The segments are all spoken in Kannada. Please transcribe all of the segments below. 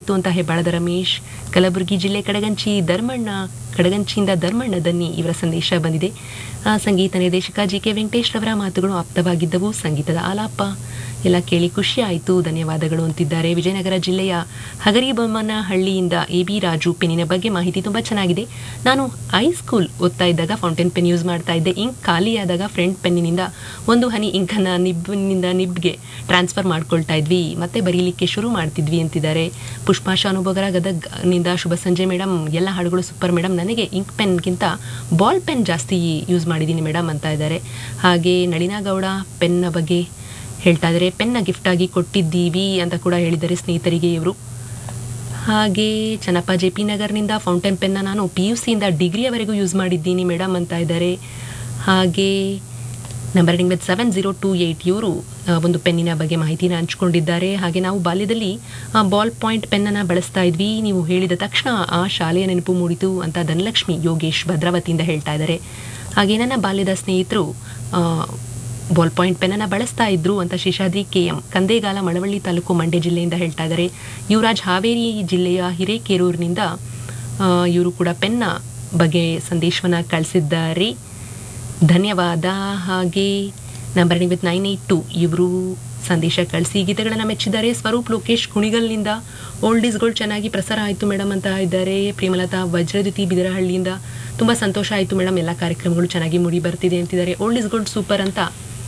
ಇತ್ತು ಅಂತ ಹೆಬ್ಬಾಳದ ರಮೇಶ್ ಕಲಬುರಗಿ ಜಿಲ್ಲೆ ಕಡಗಂಚಿ ಧರ್ಮಣ್ಣ ಕಡಗಂಚಿಯಿಂದ ಧರ್ಮಣ್ಣ ದನ್ನಿ ಇವರ ಸಂದೇಶ ಬಂದಿದೆ ಆ, ಸಂಗೀತ ನಿರ್ದೇಶಕ ಜಿ ಕೆ ವೆಂಕಟೇಶ್ ರವರ ಮಾತುಗಳು ಆಪ್ತವಾಗಿದ್ದವು ಸಂಗೀತದ ಆಲಾಪ ಎಲ್ಲ ಕೇಳಿ ಖುಷಿ ಆಯಿತು ಧನ್ಯವಾದಗಳು ಅಂತಿದ್ದಾರೆ ವಿಜಯನಗರ ಜಿಲ್ಲೆಯ ಹಗರಿಬೊಮ್ಮನಹಳ್ಳಿಯಿಂದ ಎ ಬಿ ರಾಜು ಪೆನ್ನಿನ ಬಗ್ಗೆ ಮಾಹಿತಿ ತುಂಬ ಚೆನ್ನಾಗಿದೆ ನಾನು ಹೈಸ್ಕೂಲ್ ಓದ್ತಾ ಇದ್ದಾಗ ಫೌಂಟೇನ್ ಪೆನ್ ಯೂಸ್ ಮಾಡ್ತಾ ಇದ್ದೆ ಇಂಕ್ ಖಾಲಿಯಾದಾಗ ಫ್ರಂಟ್ ಪೆನ್ನಿನಿಂದ ಒಂದು ಹನಿ ಇಂಕನ್ನು ನಿಬ್ಬಿನಿಂದ ನಿಬ್ಗೆ ಟ್ರಾನ್ಸ್ಫರ್ ಮಾಡ್ಕೊಳ್ತಾ ಇದ್ವಿ ಮತ್ತೆ ಬರೀಲಿಕ್ಕೆ ಶುರು ಮಾಡ್ತಿದ್ವಿ ಅಂತಿದ್ದಾರೆ ಪುಷ್ಪಾಶ ಅನುಭವರ ಗದಗ್ನಿಂದ ಶುಭ ಸಂಜೆ ಮೇಡಮ್ ಎಲ್ಲ ಹಾಡುಗಳು ಸೂಪರ್ ಮೇಡಮ್ ನನಗೆ ಇಂಕ್ ಪೆನ್ಗಿಂತ ಬಾಲ್ ಪೆನ್ ಜಾಸ್ತಿ ಯೂಸ್ ಮಾಡಿದ್ದೀನಿ ಮೇಡಮ್ ಅಂತ ಇದ್ದಾರೆ ಹಾಗೆ ನಳಿನಾಗೌಡ ಪೆನ್ನ ಬಗ್ಗೆ ಹೇಳ್ತಾ ಇದ್ದಾರೆ ಪೆನ್ನ ಗಿಫ್ಟಾಗಿ ಕೊಟ್ಟಿದ್ದೀವಿ ಅಂತ ಕೂಡ ಹೇಳಿದ್ದಾರೆ ಸ್ನೇಹಿತರಿಗೆ ಇವರು ಹಾಗೆ ಚನ್ನಪ್ಪ ಜೆ ಪಿ ನಗರ್ನಿಂದ ಫೌಂಟೇನ್ ಪೆನ್ನ ನಾನು ಪಿ ಯು ಸಿಯಿಂದ ಡಿಗ್ರಿಯವರೆಗೂ ಯೂಸ್ ಮಾಡಿದ್ದೀನಿ ಮೇಡಮ್ ಅಂತ ಇದ್ದಾರೆ ಹಾಗೆ number ending with seven zero two eight ಇವರು ಒಂದು ಪೆನ್ನಿನ ಬಗ್ಗೆ ಮಾಹಿತಿನ ಹಂಚ್ಕೊಂಡಿದ್ದಾರೆ ಹಾಗೆ ನಾವು ಬಾಲ್ಯದಲ್ಲಿ ಬಾಲ್ ಪಾಯಿಂಟ್ ಪೆನ್ನನ್ನು ಬಳಸ್ತಾ ಇದ್ವಿ ನೀವು ಹೇಳಿದ ತಕ್ಷಣ ಆ ಶಾಲೆಯ ನೆನಪು ಮೂಡಿತು ಅಂತ ಧನಲಕ್ಷ್ಮಿ ಯೋಗೇಶ್ ಭದ್ರಾವತಿಯಿಂದ ಹೇಳ್ತಾ ಇದ್ದಾರೆ ಹಾಗೆ ನನ್ನ ಬಾಲ್ಯದ ಸ್ನೇಹಿತರು ಆ, ಬಾಲ್ ಪಾಯಿಂಟ್ ಪೆನ್ನನ್ನು ಬಳಸ್ತಾ ಇದ್ರು ಅಂತ ಶೇಷಾದ್ರಿ ಕೆ ಎಂ ಕಂದೇಗಾಲ ಮಳವಳ್ಳಿ ತಾಲೂಕು ಮಂಡ್ಯ ಜಿಲ್ಲೆಯಿಂದ ಹೇಳ್ತಾ ಇದ್ದಾರೆ ಯುವರಾಜ್ ಹಾವೇರಿ ಜಿಲ್ಲೆಯ ಹಿರೇಕೆರೂರಿನಿಂದ ಇವರು ಕೂಡ ಪೆನ್ನ ಬಗ್ಗೆ ಸಂದೇಶವನ್ನು ಕಳಿಸಿದ್ದಾರೆ ಧನ್ಯವಾದ ಹಾಗೆ number with nine eight two ಇವರು ಸಂದೇಶ ಕಳಿಸಿ ಗೀತೆಗಳನ್ನು ಮೆಚ್ಚಿದ್ದಾರೆ ಸ್ವರೂಪ್ ಲೋಕೇಶ್ ಕುಣಿಗಲ್ನಿಂದ ಓಲ್ಡ್ ಈಸ್ಗಳು ಚೆನ್ನಾಗಿ ಪ್ರಸಾರ ಆಯಿತು ಮೇಡಮ್ ಅಂತ ಇದ್ದಾರೆ ಪ್ರೇಮಲತಾ ವಜ್ರದ್ಯುತಿ ಬಿದರಹಳ್ಳಿಯಿಂದ ತುಂಬ ಸಂತೋಷ ಆಯಿತು ಮೇಡಮ್ ಎಲ್ಲ ಕಾರ್ಯಕ್ರಮಗಳು ಚೆನ್ನಾಗಿ ಮೂಡಿ ಬರ್ತಿದೆ ಅಂತಿದ್ದಾರೆ ಓಲ್ಡ್ ಈಸ್ ಗೋಲ್ಡ್ ಸೂಪರ್ ಅಂತ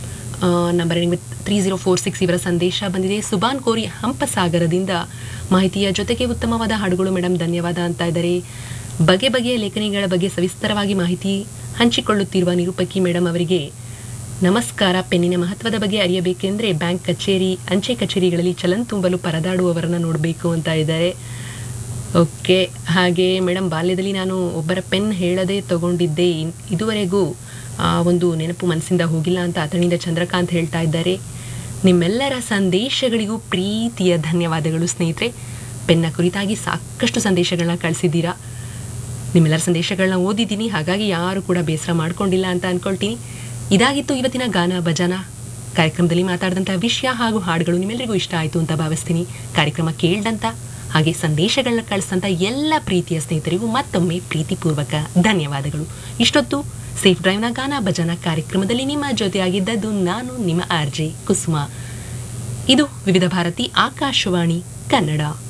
number with three zero four six ಇವರ ಸಂದೇಶ ಬಂದಿದೆ ಸುಬಾನ್ ಕೋರಿ ಹಂಪಸಾಗರದಿಂದ ಮಾಹಿತಿಯ ಜೊತೆಗೆ ಉತ್ತಮವಾದ ಹಾಡುಗಳು ಮೇಡಮ್ ಧನ್ಯವಾದ ಅಂತ ಇದ್ದಾರೆ ಬಗೆ ಬಗೆಯ ಲೇಖನಿಗಳ ಬಗ್ಗೆ ಸವಿಸ್ತರವಾಗಿ ಮಾಹಿತಿ ಹಂಚಿಕೊಳ್ಳುತ್ತಿರುವ ನಿರೂಪಕಿ ಮೇಡಮ್ ಅವರಿಗೆ ನಮಸ್ಕಾರ ಪೆನ್ನಿನ ಮಹತ್ವದ ಬಗ್ಗೆ ಅರಿಯಬೇಕೆಂದರೆ ಬ್ಯಾಂಕ್ ಕಚೇರಿ ಅಂಚೆ ಕಚೇರಿಗಳಲ್ಲಿ ಚಲನ್ ತುಂಬಲು ಪರದಾಡುವವರನ್ನ ನೋಡಬೇಕು ಅಂತ ಇದ್ದಾರೆ ಓಕೆ ಹಾಗೆ ಮೇಡಮ್ ಬಾಲ್ಯದಲ್ಲಿ ನಾನು ಒಬ್ಬರ ಪೆನ್ ಹೇಳದೆ ತಗೊಂಡಿದ್ದೆ ಇನ್- ಇದುವರೆಗೂ ಆ ಒಂದು ನೆನಪು ಮನಸ್ಸಿಂದ ಹೋಗಿಲ್ಲ ಅಂತ ಅಥಣಿಯಿಂದ ಚಂದ್ರಕಾಂತ್ ಹೇಳ್ತಾ ಇದ್ದಾರೆ ನಿಮ್ಮೆಲ್ಲರ ಸಂದೇಶಗಳಿಗೂ ಪ್ರೀತಿಯ ಧನ್ಯವಾದಗಳು ಸ್ನೇಹಿತರೆ ಪೆನ್ನ ಕುರಿತಾಗಿ ಸಾಕಷ್ಟು ಸಂದೇಶಗಳನ್ನ ಕಳಿಸಿದ್ದೀರಾ ನಿಮ್ಮೆಲ್ಲರ ಸಂದೇಶಗಳನ್ನ ಓದಿದ್ದೀನಿ ಹಾಗಾಗಿ ಯಾರು ಕೂಡ ಬೇಸರ ಮಾಡ್ಕೊಂಡಿಲ್ಲ ಅಂತ ಅನ್ಕೊಳ್ತೀನಿ ಇದಾಗಿತ್ತು ಇವತ್ತಿನ ಗಾನ ಭಜನ ಕಾರ್ಯಕ್ರಮದಲ್ಲಿ ಮಾತಾಡಿದಂಥ ವಿಷಯ ಹಾಗೂ ಹಾಡುಗಳು ನಿಮ್ಮೆಲ್ಲರಿಗೂ ಇಷ್ಟ ಆಯಿತು ಅಂತ ಭಾವಿಸ್ತೀನಿ ಕಾರ್ಯಕ್ರಮ ಕೇಳ್ದಂತ ಹಾಗೆ ಸಂದೇಶಗಳನ್ನ ಕಳಿಸಿದಂಥ ಎಲ್ಲ ಪ್ರೀತಿಯ ಸ್ನೇಹಿತರಿಗೂ ಮತ್ತೊಮ್ಮೆ ಪ್ರೀತಿಪೂರ್ವಕ ಧನ್ಯವಾದಗಳು ಇಷ್ಟೊತ್ತು ಸೇಫ್ ಡ್ರೈವ್ನ ಗಾನ ಭಜನ ಕಾರ್ಯಕ್ರಮದಲ್ಲಿ ನಿಮ್ಮ ಜೊತೆಯಾಗಿದ್ದದ್ದು ನಾನು ನಿಮ್ಮ ಆರ್ ಜೆ ಕುಸುಮ ಇದು ವಿವಿಧ ಭಾರತಿ ಆಕಾಶವಾಣಿ ಕನ್ನಡ